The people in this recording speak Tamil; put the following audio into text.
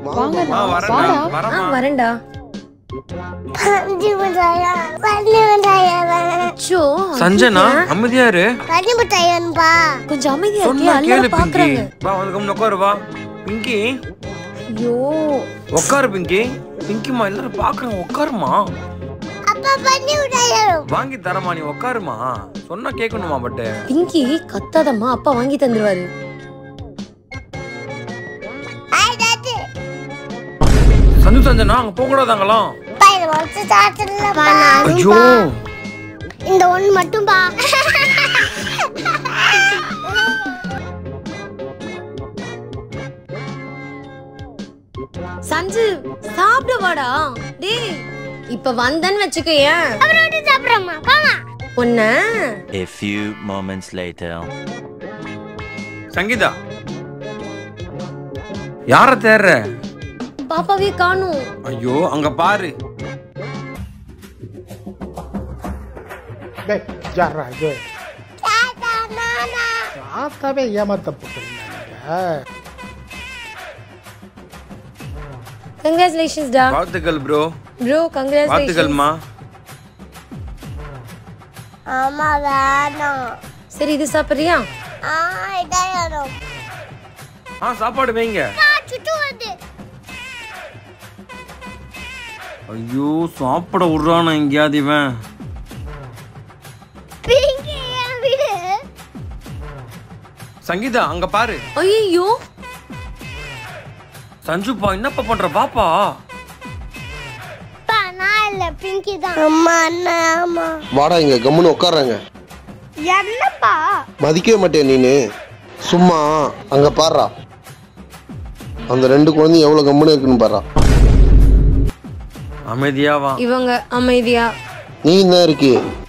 வாங்க ஆ வரேன்டா வாடா ஆ வரமா வரேன்டா பஞ்சு மிட்டாயா பஞ்சு மிட்டாயா அச்சோ சஞ்சனா அமைதியா இரு பஞ்சு மிட்டாயன்பா கொஞ்சம் அமைதியா சொன்னா இருக்கே கேளு எல்லாரும் பிங்கி பாக்குறாங்க வா வந்து கம்முனு உட்காரு வா பிங்கி ஐயோ உட்காரு பிங்கி பிங்கிமா எல்லாரும் பாக்குறாங்க உட்காருமா அப்பா பஞ்சு மிட்டாயா வாங்கி தரமா நீ உட்காருமா சொன்னா கேட்கணுமா பட்டு பிங்கி கத்தாதம்மா அப்பா வாங்கி தந்துருவாரு ஹாய் டாடி சஞ்சு சஞ்சனா அங்க போக கூடாதாங்களாம் பையன் வந்து சாப்பிடலப்பா ஐயோ இந்த ஒண்ணு மட்டும் பா சஞ்சு சாப்பிட வாடா டேய் இப்ப வந்தேன்னு வச்சுக்கோயேன் அப்புறம் விட்டு சாப்பிடுறோமா போமா உன்ன A few moments later. Sangeetha யார தேடுற பாப்பாவே காணும் ஐயோ அங்க பாரு டேய் ஜாரா இது தாத்தா நானா தாத்தாவே ஏமாத்த போட்டுருந்தாங்க கங்க்ராச்சுலேஷன்ஸ் டா வாழ்த்துக்கள் ப்ரோ ப்ரோ கங்க்ராச்சுலேஷன்ஸ் வாழ்த்துக்கள்மா ஆமா வேணும் சரி இது சாப்பிடுறியா ஆ இதான் வேணும் ஆ சாப்பாடு வைங்க சுட்டு வருது ஐயோ சாப்பிட விடுறானா எங்கேயாவது இவன் பிங்கி என் வீடு சங்கீதா அங்க பாரு ஐயோ சஞ்சுப்பா என்னப்பா பண்ற பாப்பா அப்பா நான் இல்ல பிங்கி தான் அம்மா அண்ணா ஆமா வாடா இங்க கம்முன்னு உட்கார்றாங்க என்னப்பா மதிக்கவே மாட்டேன் நீனு சும்மா அங்க பாடுறா அந்த ரெண்டு குழந்தையும் எவ்வளவு கம்முன்னு இருக்குன்னு பாடுறா அமைதியா வா இவங்க அமைதியா நீ தான் இருக்கு